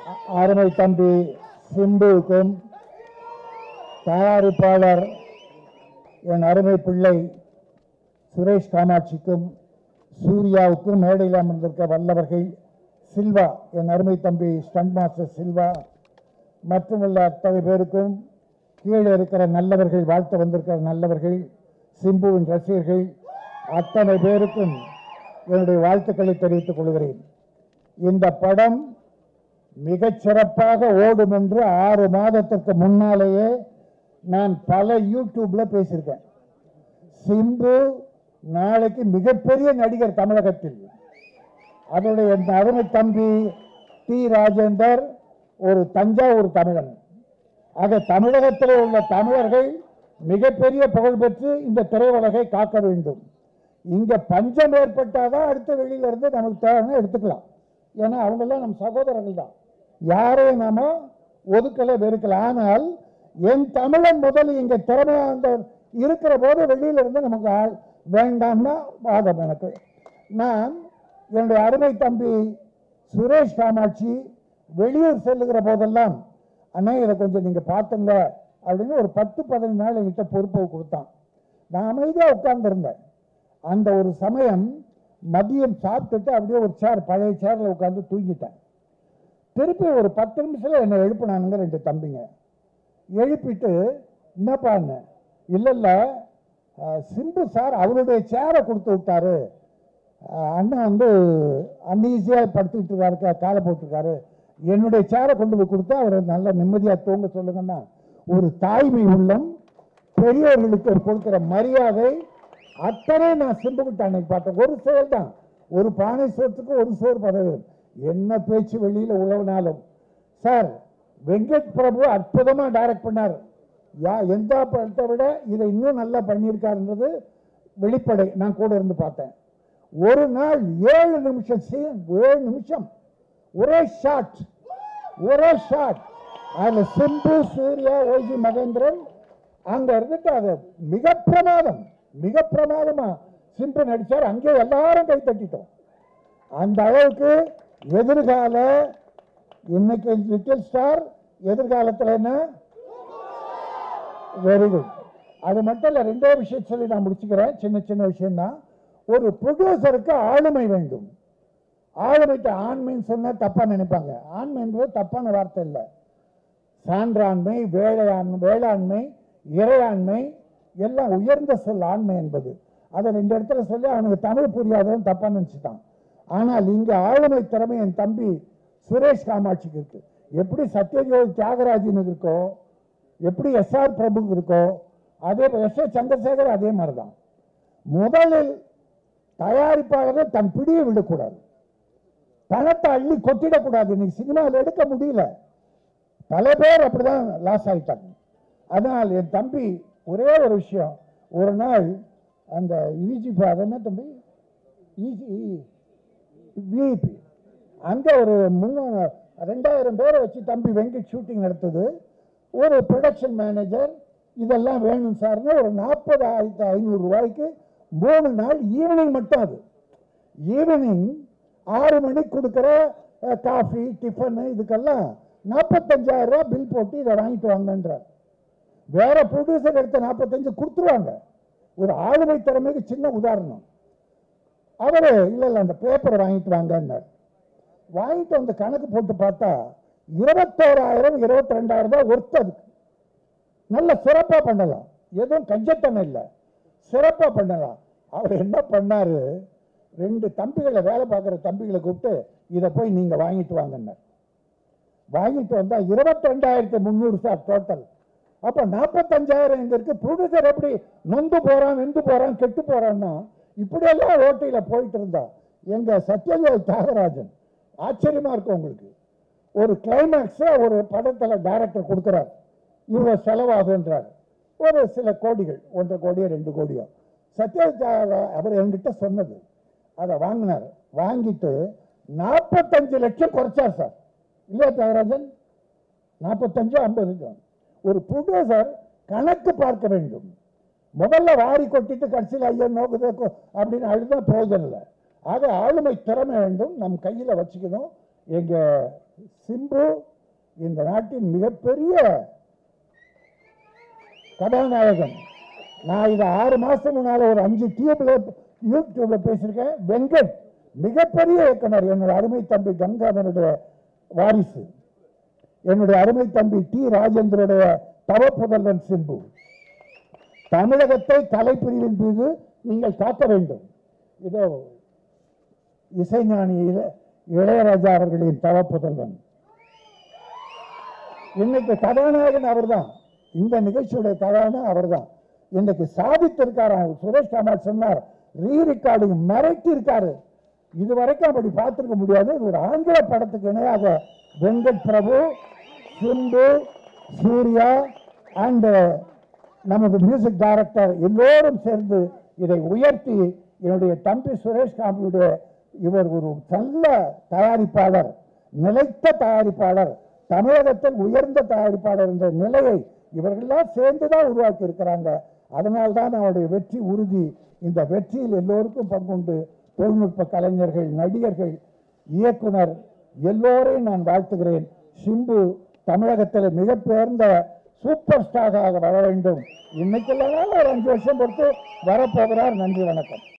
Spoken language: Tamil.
அ- அருமை தம்பி சிம்புவுக்கும் தயாரிப்பாளர் என் அருமை பிள்ளை சுரேஷ் காமாட்சிக்கும் சூர்யாவுக்கும் மேடையில் அமர்ந்திருக்க வல்லவர்கள் சில்வா என் அருமை தம்பி ஸ்டண்ட் மாஸ்டர் சில்வா மற்றும் உள்ள அத்தனை பேருக்கும் கீழே இருக்கிற நல்லவர்கள் வாழ்த்து வந்திருக்கிற நல்லவர்கள் சிம்புவின் ரசிகர்கள் அத்தனை பேருக்கும் என்னுடைய வாழ்த்துக்களை தெரிவித்துக் கொள்கிறேன் இந்த படம் மிகச் சிறப்பாக ஓடும் என்று ஆறு மாதத்திற்கு முன்னாலேயே நான் பல யூடியூப்ல பேசியிருக்கேன் சிம்பு நாளைக்கு மிகப்பெரிய நடிகர் தமிழகத்தில் அதனுடைய என் அருமை தம்பி டி ராஜேந்தர் ஒரு தஞ்சாவூர் தமிழன் ஆக தமிழகத்தில் உள்ள தமிழர்கள் மிகப்பெரிய புகழ் பெற்று இந்த திரையுலகை காக்க வேண்டும் இங்க பஞ்சம் ஏற்பட்டாதான் அடுத்த வெளியில இருந்து நமக்கு தேவைன்னா எடுத்துக்கலாம் ஏன்னா அவங்கெல்லாம் நம்ம சகோதரர்கள் தான் யாரையும் நாம ஒதுக்கல வெறுக்கல ஆனால் என் தமிழன் முதல் இங்க திறமையா அந்த இருக்கிற போது வெளியில இருந்து நமக்கு ஆள் வேண்டாம்னா வாதம் எனக்கு நான் என்னுடைய அருமை தம்பி சுரேஷ் காமாட்சி வெளியூர் செல்லுகிற போதெல்லாம் அண்ணா இதை கொஞ்சம் நீங்க பார்த்துங்க அப்படின்னு ஒரு பத்து பதினஞ்சு நாள் என்கிட்ட பொறுப்பை கொடுத்தான் நான் அமைதியாக உட்கார்ந்துருந்தேன் அந்த ஒரு சமயம் மதியம் சாப்பிட்டுட்டு அப்படியே ஒரு சேர் பழைய சேரில் உட்காந்து தூங்கிட்டேன் திருப்பி ஒரு பத்து நிமிஷத்தில் என்னை எழுப்பினானுங்க ரெண்டு தம்பிங்க எழுப்பிட்டு என்னப்பான்னு இல்லை இல்லை சிம்பு சார் அவருடைய சேரை கொடுத்து விட்டாரு அஹ், அண்ணன் வந்து அன்ஈஸியாக படுத்துக்கிட்டு இருக்காரு கா- காலை போட்டிருக்காரு என்னுடைய சேரை கொண்டு போய் கொடுத்தா அவர் நல்ல நிம்மதியாக தூங்க சொல்லுங்கன்னா ஒரு தாய்மை உள்ளம் பெரியவர்களுக்கு கொடுக்கிற மரியாதை அத்தனை நான் சிம்புக்கிட்ட அன்னைக்கு பார்த்தேன் ஒரு செயல் தான் ஒரு பானை சோற்றுக்கு ஒரு சோறு பதவி என்ன பேச்சு வெளியில உழவினாலும் சார் வெங்கட் பிரபு அற்புதமா டைரக்ட் பண்ணார் யா எந்த படத்தை விட இதை இன்னும் நல்லா பண்ணியிருக்காருன்றது வெளிப்படை நான் கூட இருந்து பார்த்தேன் ஒரு நாள் ஏழு நிமிஷம் scene, ஏழு நிமிஷம் ஒரே ஷாட் ஒரே ஷாட் அதுல சிம்பு சூர்யா ஓஜி மகேந்திரன் அங்க இருந்துட்டு அது மிக பிரமாதம் மிக பிரமாதமா சிம்பு நடிச்சார் அங்கே எல்லாரும் கை தட்டிட்டோம் அந்த அளவுக்கு எதிர்கால இன்னைக்கு லிட்டில் ஸ்டார் எதிர்காலத்தில் என்ன வெரி குட் அது மட்டும் இல்லை ரெண்டே விஷயம் சொல்லி நான் முடிச்சுக்கிறேன் சின்ன சின்ன விஷயம்தான் ஒரு ப்ரொடியூசருக்கு ஆளுமை வேண்டும் ஆளுமைக்கு ஆண்மைன்னு சொன்னா தப்பா நினைப்பாங்க ஆண்மை என்பது தப்பான வார்த்தை இல்லை சான்றாண்மை வேலையாண்மை வேளாண்மை இறையாண்மை எல்லாம் உயர்ந்த சொல் ஆண்மை என்பது அதை ரெண்டு இடத்துல சொல்லி அவனுக்கு தமிழ் புரியாதவன் தப்பா நினைச்சிட்டான் ஆனால் இங்க ஆளுமை திறமை என் தம்பி சுரேஷ் காமாட்சிக்கு இருக்கு எப்படி சத்யஜோதி தியாகராஜனுக்கு இருக்கோ எப்படி எஸ் ஆர் பிரபுக்கு இருக்கோ அதே எஸ் ஏ சந்திரசேகர் அதே மாதிரி தான் முதலில் தயாரிப்பாளர்கள் தன் பிடியை விடக்கூடாது பணத்தை அள்ளி கொட்டிடக்கூடாது இன்னைக்கு சினிமாவில் எடுக்க முடியல பல பேர் அப்படிதான் லாஸ் ஆயிட்டாங்க அதனால் என் தம்பி ஒரே ஒரு விஷயம் ஒரு நாள் அந்த இஜிபி அது என்ன தம்பி விஐபி அங்க ஒரு முன்னூறு ரெண்டாயிரம் பேரை வச்சு தம்பி வெங்கட் ஷூட்டிங் நடத்துது ஒரு ப்ரொடக்ஷன் மேனேஜர் இதெல்லாம் வேணும் சார்னு ஒரு நாற்பதாயிரத்து ஐநூறு ரூபாய்க்கு மூணு நாள் ஈவினிங் மட்டும் அது ஈவினிங் ஆறு மணிக்கு கொடுக்குற காஃபி டிஃபனு இதுக்கெல்லாம் நாற்பத்தஞ்சாயிரம் ரூபாய் பில் போட்டு இதை வாங்கிட்டு வாங்கன்றார் வேற ப்ரொடியூசர் எடுத்த நாற்பத்தஞ்சு கொடுத்துருவாங்க ஒரு ஆளுமை திறமைக்கு சின்ன உதாரணம் அவரு இல்ல இல்ல அந்த பேப்பரை வாங்கிட்டு வாங்கன்னார் வாங்கிட்டு வந்து கணக்கு போட்டு பார்த்தா இருபத்தோராயிரம் இருபத்தி ரெண்டாயிரம் ரூபாய் ஒர்த் அதுக்கு நல்ல சிறப்பா பண்ணலாம் எதுவும் கஞ்சத்தனம் இல்லை சிறப்பா பண்ணலாம் அவர் என்ன பண்ணாரு ரெண்டு தம்பிகளை வேலை பார்க்குற தம்பிகளை கூப்பிட்டு இதை போய் நீங்க வாங்கிட்டு வாங்கன்னார் வாங்கிட்டு வந்தா இருபத்தி ரெண்டாயிரத்தி முந்நூறு சார் டோட்டல் அப்ப நாற்பத்தஞ்சாயிரம் இங்க இருக்கு ப்ரொடியூசர் எப்படி நொந்து போறான் வெந்து போறான் கெட்டு போறான்னா இப்படியெல்லாம் ஓட்டையில போயிட்டு இருந்தா எங்க சத்யஜோதி தியாகராஜன் ஆச்சரியமா இருக்கும் உங்களுக்கு ஒரு கிளைமேக்ஸ ஒரு படத்துல டைரக்டர் கொடுக்குறார் இவ்வளவு செலவாகுன்றார் ஒரு சில கோடிகள் ஒன்றரை கோடியோ ரெண்டு கோடியோ சத்யஜோதி தியாகரா- அவர் என்கிட்ட சொன்னது அதை வாங்கினார் வாங்கிட்டு நாற்பத்தஞ்சு லட்சம் குறைச்சார் சார் இல்லையா தியாகராஜன் நாற்பத்தஞ்சு ஐம்பது ஒரு ப்ரொடியூசர் கணக்கு பார்க்க வேண்டும் முதல்ல வாரி கொட்டிட்டு கடைசியில் ஐயோ நோக்குதோ அப்படின்னு அழுதா பிரயோஜனம் இல்லை ஆக ஆளுமை திறமை வேண்டும் நம் கையில் வச்சுக்கணும் எங்க சிம்பு இந்த நாட்டின் மிகப்பெரிய கதாநாயகன் நான் இதை ஆறு மாசம் முன்னால ஒரு அஞ்சு டியூப்ல யூடியூப்ல பேசியிருக்கேன் வெங்கட் மிகப்பெரிய இயக்குனர் என்னோட அருமை தம்பி கங்காதனுடைய வாரிசு என்னுடைய அருமை தம்பி டி ராஜேந்திரனுடைய தவப்புதல்வன் சிம்பு தமிழகத்தை கலைப்பிரிவின் மீது நீங்கள் காக்க வேண்டும் இதோ இசைஞானி இள- இளையராஜா அவர்களின் தவப்புதல்வன் இன்னைக்கு கதாநாயகன் அவர்தான் இந்த நிகழ்ச்சியுடைய கதாநாயகன் அவர்தான் இன்னைக்கு சாதித்திருக்காராம் சுரேஷ் காமாட் சொன்னார் ரீ ரெக்கார்டிங் மிரட்டி இருக்காரு இது வரைக்கும் அப்படி பார்த்திருக்க முடியாது இது ஒரு ஆங்கில படத்துக்கு இணையாக வெங்கட் பிரபு சிம்பு சூர்யா அண்ட் நமது மியூசிக் டைரக்டர் எல்லோரும் சேர்ந்து இதை உயர்த்தி என்னுடைய தம்பி சுரேஷ் காம்பியுடைய இவர் ஒரு நல்ல தயாரிப்பாளர் நிலைத்த தயாரிப்பாளர் தமிழகத்தில் உயர்ந்த தயாரிப்பாளர் என்ற நிலையை இவர்கள்லாம் சேர்ந்து தான் உருவாக்கி இருக்கிறாங்க அதனால்தான் அவருடைய வெற்றி உறுதி இந்த வெற்றியில் எல்லோருக்கும் பங்குண்டு தொழில்நுட்ப கலைஞர்கள் நடிகர்கள் இயக்குனர் எல்லோரையும் நான் வாழ்த்துகிறேன் சிம்பு தமிழகத்தில் மிக பெயர்ந்த சூப்பர் ஸ்டாராக வர வேண்டும் இன்னைக்கு இல்லைனாலும் ஒரு அஞ்சு வருஷம் பொறுத்து வரப்போகிறார் நன்றி வணக்கம்